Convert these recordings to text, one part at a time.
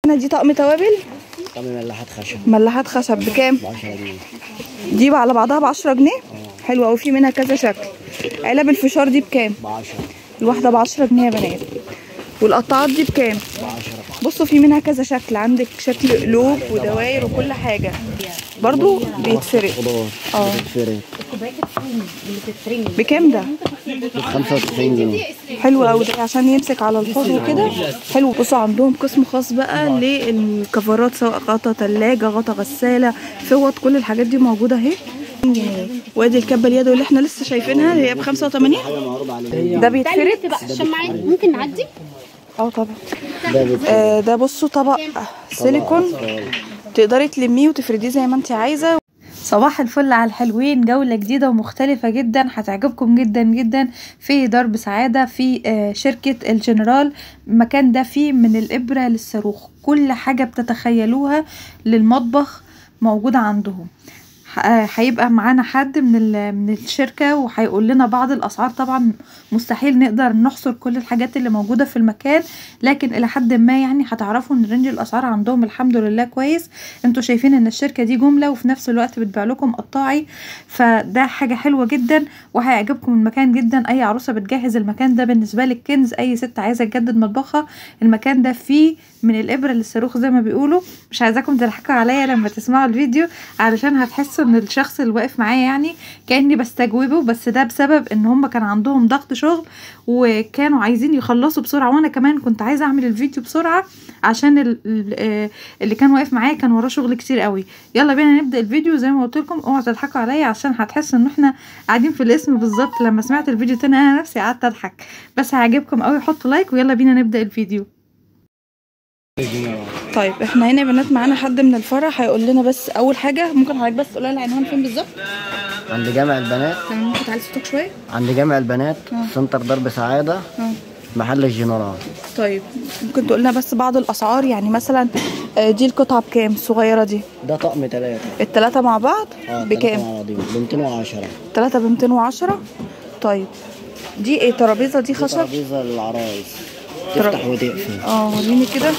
دي طقم توابل طعم ملاحات خشب ملاحات خشب بكام ب 10 جنيه دي على بعضها ب 10 جنيه حلوه قوي في منها كذا شكل علب الفشار دي بكام ب 10 الواحده ب 10 جنيه يا بنات والقطاعات دي بكام ب 10 بصوا في منها كذا شكل عندك شكل قلوب ودواير وكل حاجه برضو بيتفرق خضار اه بتتفرق بكام ده ب 95 جنيه حلو قوي ده عشان يمسك على الحوض وكده حلو بصوا عندهم قسم خاص بقى للكفرات سواء غطا ثلاجه غطا غساله فوط كل الحاجات دي موجوده اهي جنيه وادي الكبه اليدوي اللي احنا لسه شايفينها اللي هي ب 85 حاجه معروض عليه ده بيتفرد بقى الشماعات ممكن نعدي اه طبعا ده بت- آه ده بصوا طبق سيليكون تقدري تلميه وتفرديه زي ما انت عايزه صباح الفل على الحلوين جولة جديدة ومختلفة جدا هتعجبكم جدا جدا في درب سعادة في آه، شركة الجنرال المكان ده فيه من الإبرة للصاروخ كل حاجة بتتخيلوها للمطبخ موجودة عندهم ح- آه، هيبقى معانا حد من ال- من الشركة وهيقول لنا بعض الأسعار طبعا مستحيل نقدر نحصر كل الحاجات اللي موجودة في المكان لكن إلى حد ما يعني هتعرفوا إن رينج الأسعار عندهم الحمد لله كويس انتوا شايفين ان الشركه دي جمله وفي نفس الوقت بتبيع لكم قطاعي فده حاجه حلوه جدا وهيعجبكم المكان جدا اي عروسه بتجهز المكان ده بالنسبه لك كنز اي ست عايزه تجدد مطبخها المكان ده فيه من الابره للصاروخ زي ما بيقولوا مش عايزاكم تضحكوا عليا لما تسمعوا الفيديو علشان هتحسوا ان الشخص اللي واقف معايا يعني كاني بستجوبه بس ده بسبب ان هم كان عندهم ضغط شغل وكانوا عايزين يخلصوا بسرعه وانا كمان كنت عايزه اعمل الفيديو بسرعه عشان ال- ال- آه، اللي كان واقف معايا كان وراه شغل كتير قوي يلا بينا نبدا الفيديو زي ما قلت لكم اوعوا تضحكوا عليا عشان هتحسوا ان احنا قاعدين في الاسم بالظبط لما سمعت الفيديو تاني انا نفسي قعدت اضحك بس هيعجبكم قوي حطوا لايك ويلا بينا نبدا الفيديو طيب احنا هنا يا بنات معانا حد من الفرح هيقول لنا بس اول حاجه ممكن حضرتك بس تقول لنا العنوان فين بالظبط عند جامع البنات تمام ممكن تعلي صوتك شويه عند جامع البنات آه. سنتر درب سعاده اه محل الجنرال طيب ممكن تقول لنا بس بعض الاسعار يعني مثلا آه، دي القطعه بكام الصغيره دي ده طقم ثلاثة التلاتة مع بعض اه بكام ب 210 تلاتة ب 210 طيب دي ايه ترابيزه دي دي خشب ترابيزه للعرايس ترا- تفتح وتقفل اه وريني كده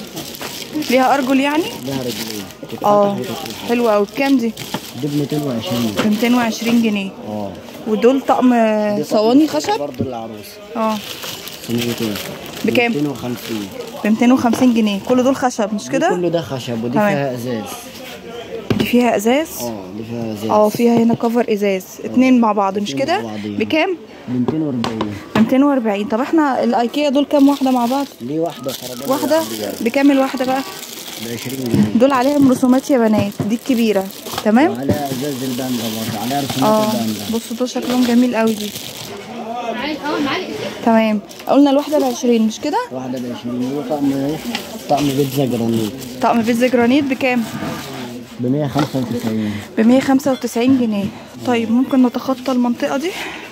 ليها ارجل يعني لها رجلين تتفتح اه وتقفل حلوه قوي بكام دي دي ب 220 ب 220 جنيه اه ودول طقم آه، دي صواني طقم خشب برضه للعروس اه صينيتين بكام؟ 250 ب 250 جنيه كل دول خشب مش دي كده كله ده خشب ودي تمام. فيها ازاز دي فيها ازاز اه دي فيها ازاز اه فيها هنا كفر ازاز اتنين مع بعض مش اتنين كده مع بعضيهم. بكام ب 240 ب 240 طب احنا الايكيا دول كام واحده مع بعض دي واحده فرضان واحده بكام الواحده بقى ب 20 جنيه دول عليهم رسومات يا بنات دي الكبيره تمام وعليها ازاز الباندا برضه عليها رسومات اه الباندا بصوا دول شكلهم جميل قوي دي معالق اه معالق تمام قلنا الواحده ب 20 مش كده واحده ب 20 هو طقم ايه طقم بيتزا جرانيت طقم بيتزا جرانيت بكام ب 195 ب 195 جنيه طيب ممكن نتخطى المنطقه دي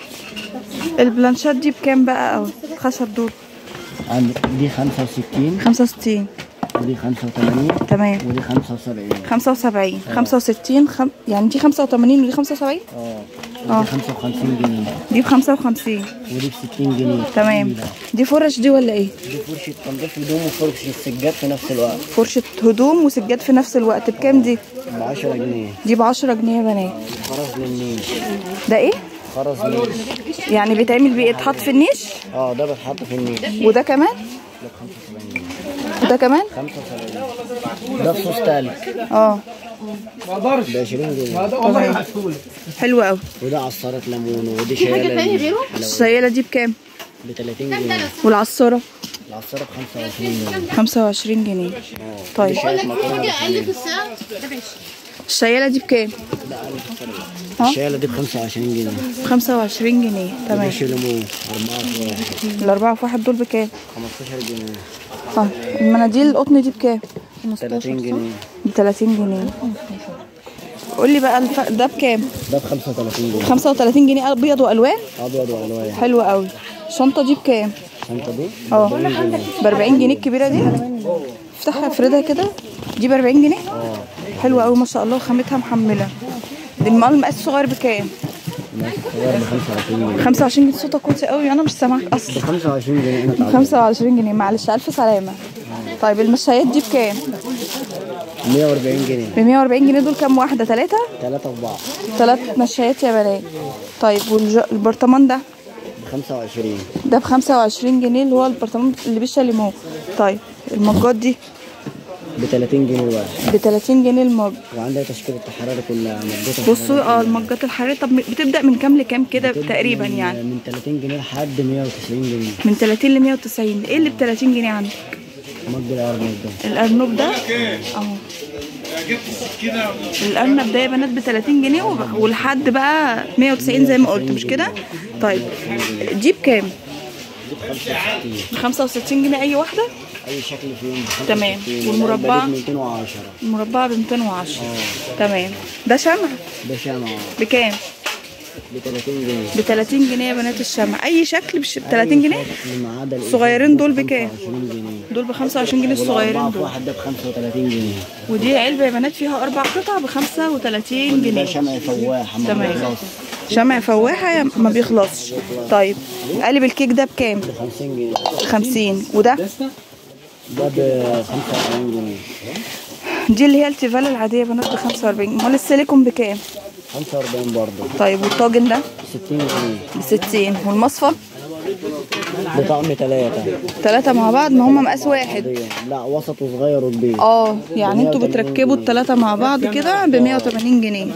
البلانشات دي بكام بقى او الخشب دول عندك دي 65 65 ودي 85 تمام ودي 75 75 65 خم... يعني دي 85 ودي 75 اه اه. ودي 55 جنيه دي ب 55 ودي ب 60 جنيه تمام دي فرش دي ولا ايه دي فرشة تنظيف هدوم وفرشة سجاد في نفس الوقت فرشة هدوم وسجاد في نفس الوقت بكام دي ب 10 جنيه دي ب 10 جنيه يا بنات خرز للنيش ده ايه خرز نيش يعني بيتعمل بيه يتحط في النيش اه ده بتحط في النيش وده كمان ده ب 75 جنيه وده كمان 75 ده بصوص تالك اه ب 20 جنيه تمام حلو قوي وده عصارة ليمون ودي في حاجة شيالة تاني غيره؟ الشيالة دي بكام ب 30 جنيه والعصارة العصارة ب 25 جنيه 25 جنيه اه طيب بقول لك في حاجة أقل في السعر ده ماشي الشيالة دي بكام ده أقل في السعر. ها؟ الشيالة دي ب 25 جنيه 25 جنيه تمام وده ليمون 4 في واحد الأربعة في واحد دول بكام 15 جنيه اه المناديل القطن دي بكام 30 جنيه ب 30 جنيه قول لي بقى الف... ده بكام ده ب 35 جنيه 35 جنيه ابيض والوان ابيض والوان حلو قوي الشنطه دي بكام الشنطه دي اه ب 40 جنيه الكبيره دي افتحها افردها كده دي ب 40 جنيه اه حلوه قوي ما شاء الله وخامتها محمله دي المقال المقاس الصغير بكام ماشي صغير ب 25 جنيه 25 جنيه صوتك كويس قوي انا مش سامعك ب اصلا 25 جنيه انا تعبان 25 جنيه معلش الف سلامه طيب المشايات دي بكام 140 جنيه ب 140 جنيه دول كام واحده ثلاثه ثلاثة في بعض ثلاث مشايات يا بنات طيب والبرطمان ده ب 25 ده ب 25 جنيه اللي هو البرطمان اللي بالشاليمو طيب المجات دي ب 30 جنيه واحد ب 30 جنيه المج وعندها تشكيلة الحرارة كلها مجات بصوا اه المجات الحرارية طب بتبدأ من كام لكام كده تقريبا يعني من 30 جنيه لحد 190 جنيه من 30 ل 190 ايه اللي ب 30 جنيه عندك مج الأرنب ده الارنب ده اهو الارنب ده يا بنات ب 30 جنيه وب- ولحد بقى 190 زي ما قلت مش كده طيب دي بكام ب 65 جنيه اي واحده أي شكل فيهم ب 65 تمام. والمربعة؟ ب 210 المربعه ب 210 تمام ده شمع ده شمع بكام ب 30 جنيه ب 30 جنيه يا بنات الشمع اي شكل ب 30 جنيه شكل ما عدا الإزاز الصغيرين دول ب بكام 25 جنيه دول ب 25 جنيه الصغيرين والأربعة في دول واحد ده ب 35 جنيه ودي علبه يا بنات فيها اربع قطع ب 35 ده جنيه شمع فواح ما تمام بيخلص شمع فواحه ما بيخلصش طيب قالب الكيك ده بكام ب 50 جنيه 50 وده ده ب 45 جنيه دي اللي هي التيفال العاديه يا بنات ب 45 امال السيليكون بكام 45 برضه طيب والطاجن ده 60 جنيه ب 60 والمصفى بطقم ثلاثة ثلاثه مع بعض ما هم مقاس واحد لا وسط وصغير وكبير اه يعني انتوا بتركبوا الثلاثه مع بعض كده ب 180 جنيه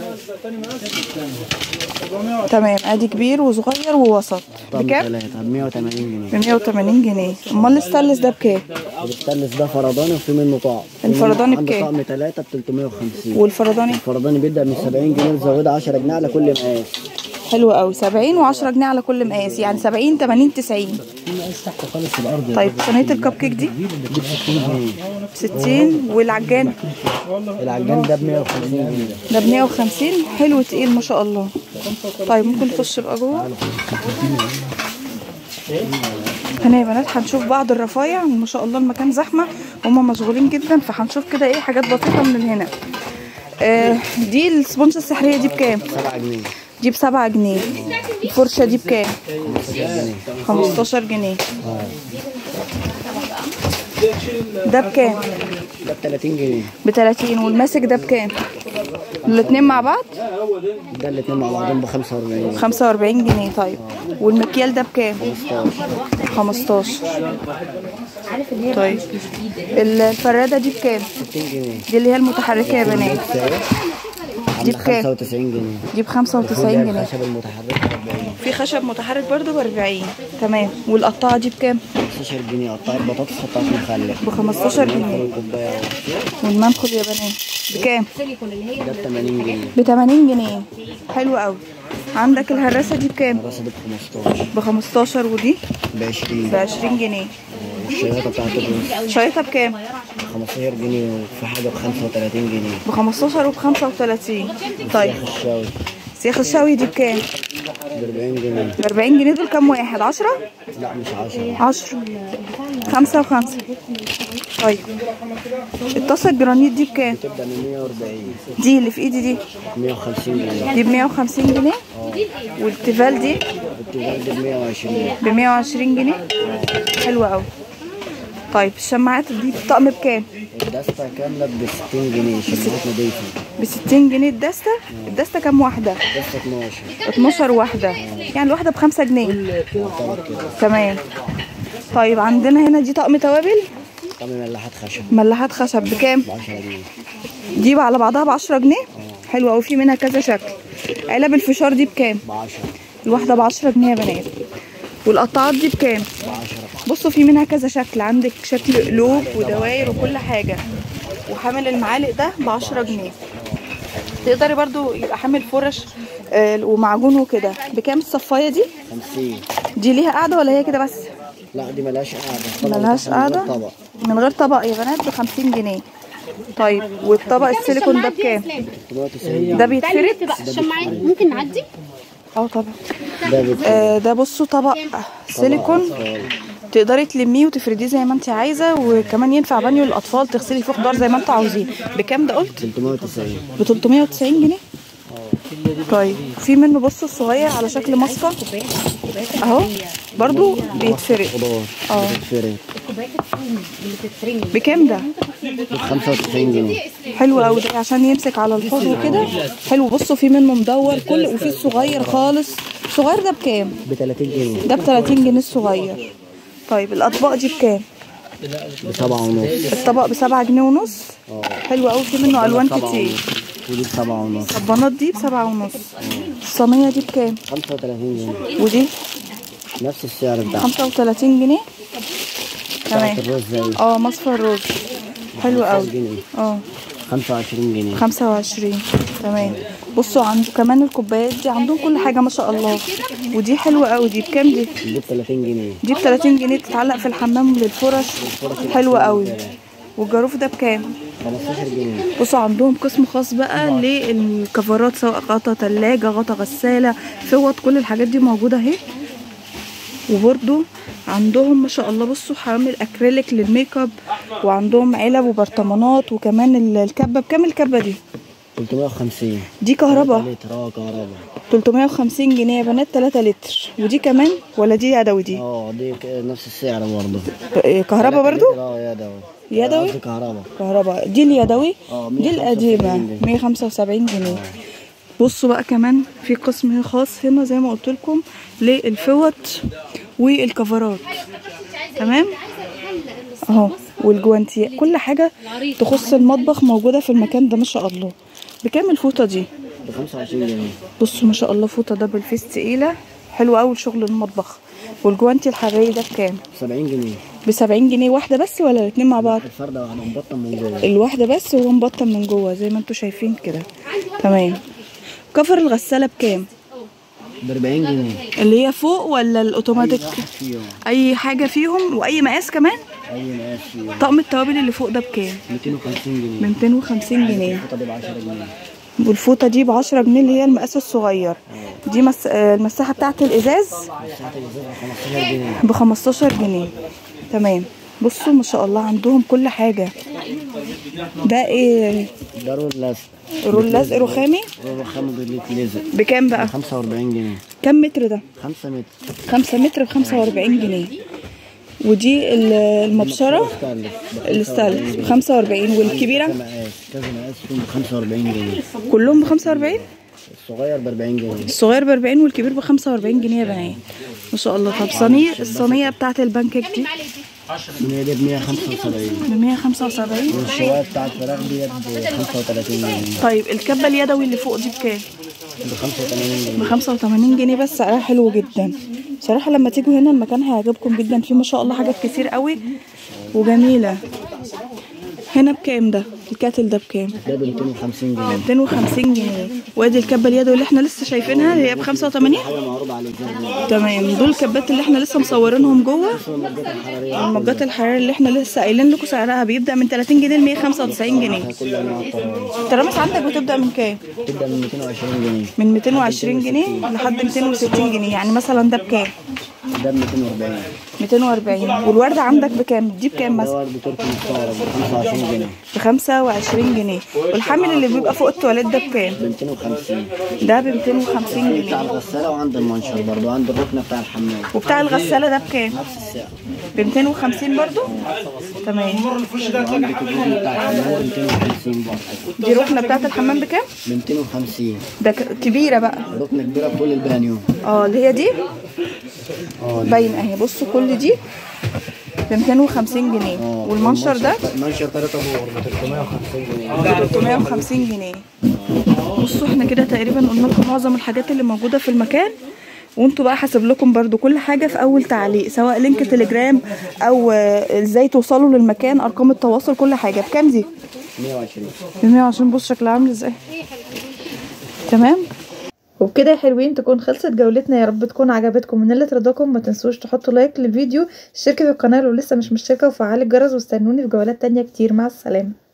تمام ادي كبير وصغير ووسط طقم بكام ثلاثة ب 180 جنيه ب 180 جنيه امال الستانلس ده بكام الستانلس ده فرداني وفي منه طقم في منه الفرداني عنده بكام؟ طقم ثلاثة ب 350 والفرداني الفرداني بيبدأ من 70 جنيه وزودها 10 جنيه على كل مقاس حلو قوي 70 و10 جنيه على كل مقاس يعني 70 80 90 في مقاس تحت خالص في الأرض طيب صينيه الكب كيك دي دي ب 60 جنيه 60 والعجان العجان ده ب 150 جنيه ده ب 150 حلو تقيل ما شاء الله طيب ممكن نخش بقى جوه هنا يا بنات هنشوف بعض الرفايع ما شاء الله المكان زحمه هما مشغولين جدا فهنشوف كده ايه حاجات بسيطه من هنا آه دي السبونجه السحريه دي بكام 7 جنيه دي بسبعة جنيه الفرشة دي بكام 15 جنيه خمستاشر جنيه ده بكام ده ب 30 جنيه بتلاتين والماسك ده بكام الاتنين مع بعض ده الاتنين مع بعضهم ب 45 خمسة وأربعين جنيه طيب والمكيال ده بكام 15 خمستاشر طيب الفرادة دي بكام 60 جنيه دي اللي هي المتحركة يا بنات دي عامله بكام 95 جنيه دي بخمسة وتسعين جنيه الخشب المتحرك ب 40 في خشب متحرك برضو بأربعين تمام والقطاعة دي بكام 15 جنيه قطعت بطاطس قطعت مخلل بخمستاشر جنيه كوبايه والمنخل يا بنات بكام ده ب 80 جنيه ب 80 جنيه حلو قوي عندك الهراسه دي بكام الراسه دي ب 15 ب 15 ودي ب 20 ب 20 جنيه والشياطه بتاعت الرز شريطه بكام 15 جنيه وفي حاجه ب 35 جنيه ب 15 وب 35 طيب الشاوي سيخ الشوي دي بكام ب 40 جنيه ب 40 جنيه دول كام واحد 10 لا مش 10 10 خمسة وخمسة طيب الطاسة الجرانيت دي بكام تبدا من 140 دي اللي في ايدي دي 150 جنيه دي ب 150 جنيه والتيفال دي التيفال دي ب 120 ب 120 جنيه حلوة قوي طيب الشماعات دي الطقم بكام الدستة كاملة ب 60 جنيه شمعات نضيفة ب 60 جنيه الدستة الدستة كام واحدة دستة 12 12 واحدة يعني الواحدة بخمسة جنيه يعتبر كده تمام طيب عندنا هنا دي طقم توابل طقم ملاحات خشب ملاحات خشب بكام ب 10 جنيه دي على بعضها ب 10 جنيه حلوة قوي في منها كذا شكل علب الفشار دي بكام ب 10 الواحدة ب 10 جنيه يا بنات والقطاعات دي بكام ب 10 بصوا في منها كذا شكل عندك شكل قلوب ودواير وكل حاجة وحامل المعالق ده ب 10 جنيه تقدري برضو يبقى حامل فرش آه، ومعجون وكده بكام الصفايه دي 50 دي ليها قاعده ولا هي كده بس لا دي ملهاش قاعدة طبق ملهاش بتاعها من غير قاعده طبق من غير طبق يا بنات ب 50 جنيه طيب والطبق السيليكون ده بكام 390 ده تعالي بيتفرد نكتب بقى الشماعات ممكن نعدي اه طبعا ده بت- آه ده بصوا طبق سيليكون تقدري تلميه وتفرديه زي ما انت عايزه وكمان ينفع بانيو للاطفال تغسلي فيه خضار زي ما انتوا عاوزين بكام ده قلت 390 ب 390 جنيه طيب في منه بصوا الصغير على شكل مصفى اهو برضو بيتفرق خضار اه. بتتفرد كوبايات الفوم اللي بتترمي بكام ده ب 95 جنيه حلو قوي ده عشان يمسك على الحوض وكده حلو بصوا في منه مدور كل وفي الصغير خالص الصغير ده بكام ب 30 جنيه ده ب 30 جنيه الصغير طيب الاطباق دي بكام ب 7 ونص الطبق بسبعة جنيه ونص اه حلو قوي في منه الوان كتير ودي ب 7 ونص الصبانات دي بسبعة ونص الصينية دي بكام 35 جنيه ودي نفس السعر بتاعها 35 جنيه تمام بتاعت الرز زي اه مصفى الرز حلو قوي جنيه اه 25 جنيه 25 تمام بصوا عنده كمان الكوبايات دي عندهم كل حاجة ما شاء الله ودي حلوة قوي دي بكام دي دي ب 30 جنيه دي ب 30 جنيه تتعلق في الحمام للفرش حلوة قوي والجاروف ده بكام 15 جنيه بصوا عندهم قسم خاص بقى للكفرات سواء غطا تلاجة غطا غسالة فوط كل الحاجات دي موجودة اهي وبرضو عندهم ما شاء الله بصوا حامل اكريليك للميك اب وعندهم علب وبرطمانات وكمان ال- الكبه بكام الكبه دي 350 دي كهرباء لتر اه كهرباء 350 جنيه يا بنات 3 لتر ودي كمان ولا دي يدوي دي اه دي ك- نفس السعر برضه إيه، كهرباء برضو اه يدوي يدوي؟ قصدي كهرباء كهرباء دي اليدوي اه دي 175 القديمه جنيه. 175 جنيه بصوا بقى كمان في قسم خاص هنا زي ما قلت لكم للفوط والكفرات تمام اهو والجوانتيات كل حاجه تخص المطبخ موجوده في المكان ده ما شاء الله بكام الفوطه دي ب 25 جنيه بصوا ما شاء الله فوطه دبل فيس تقيله حلوه قوي لشغل المطبخ والجوانتي الحراري ده بكام 70 جنيه ب 70 جنيه واحده بس ولا الاتنين مع بعض الفردة واحدة مبطن من جوه الواحده بس وهو مبطن من جوه زي ما انتوا شايفين كده تمام كفر الغساله بكام ب 40 جنيه اللي هي فوق ولا الاوتوماتيك فيهم اي حاجه فيهم واي مقاس كمان اي مقاس فيهم طقم التوابل اللي فوق ده بكام 250 ب جنيه 250 جنيه الفوطة دي ب 10 جنيه والفوطه دي ب 10 جنيه اللي هي المقاس الصغير دي مس... آه، المساحه بتاعه الازاز مساحة الازاز ب 15 جنيه ب 15 جنيه تمام بصوا ما شاء الله عندهم كل حاجه ده ايه ده رول لزق رول لزق رخامي رول رخام بيتلزق بكام ب بقى 45 جنيه كام متر ده 5 متر 5 متر ب 45 جنيه ودي ال- المبشره ستانلس الستانلس ب 45 والكبيره كذا مقاس كذا مقاس فيهم ب 45 جنيه كلهم ب 45 الصغير ب 40 جنيه الصغير ب 40 والكبير ب 45 جنيه يا بنات ما شاء الله طب صينيه الصينيه بتاعت البانكيك دي الصينية دي ب 175 ب 175 والشوايه بتاع الفراخ ديت ب 35 جنيه طيب الكبه اليدوي اللي فوق دي بكام ب 85 ب جنيه 85 جنيه بس سعرها حلو جدا بصراحه لما تيجوا هنا المكان هيعجبكم جدا فيه ما شاء الله حاجات كتير قوي وجميله هنا بكام ده الكاتل ده بكام ده ب 250 جنيه 250 جنيه وادي الكبه اليدوي اللي احنا لسه شايفينها هي ب 85 حاجه معروضه على الازاز تمام دول الكبات اللي احنا لسه مصورينهم جوه المادات الحراريه المجات الحرارية اللي احنا لسه قايلين لكم سعرها بيبدأ من 30 جنيه ل 195 جنيه كل انواع الطراز الترامس عندك بتبدأ من كام؟ تبدا من 220 جنيه من 220 جنيه لحد 260 جنيه يعني مثلا ده بكام؟ ده ب 240 240 والوردة عندك بكام؟ دي بكام ده مثلا؟ ورد تركي مستورد ب 25 جنيه ب 25 جنيه والحامل اللي بيبقى فوق التواليت ده بكام؟ ب 250 ده ب 250 بتاع جنيه الغساله وعند المنشر برضو عند الركنه بتاع الحمام وبتاع الغسالة ده بكام؟ نفس السعر ب 250 برضو؟ تمام وعندك الركنه بتاع الحمام ب 250 برضه دي ركنة بتاعت الحمام بكام؟ ب 250 ده ك- كبيرة بقى ركنه كبيره بكل البانيو اه اللي هي دي اه باين اهي بصوا كل دي ب 250 جنيه اه والمنشر ده المنشر 3 بور ب 350 جنيه 350 جنيه بصوا احنا كده تقريبا قلنا لكم معظم الحاجات اللي موجوده في المكان وانتوا بقى حاسب لكم برضو كل حاجه في اول تعليق سواء لينك تليجرام او آه، ازاي توصلوا للمكان ارقام التواصل كل حاجه بكام دي 120 ب 120 بص شكلها عامل ازاي تمام وبكده يا حلوين تكون خلصت جولتنا يا رب تكون عجبتكم ونالت رضاكم ما تنسوش تحطوا لايك للفيديو اشتركوا في القناه لو لسه مش مشتركه وفعلوا الجرس واستنوني في جولات تانية كتير مع السلامه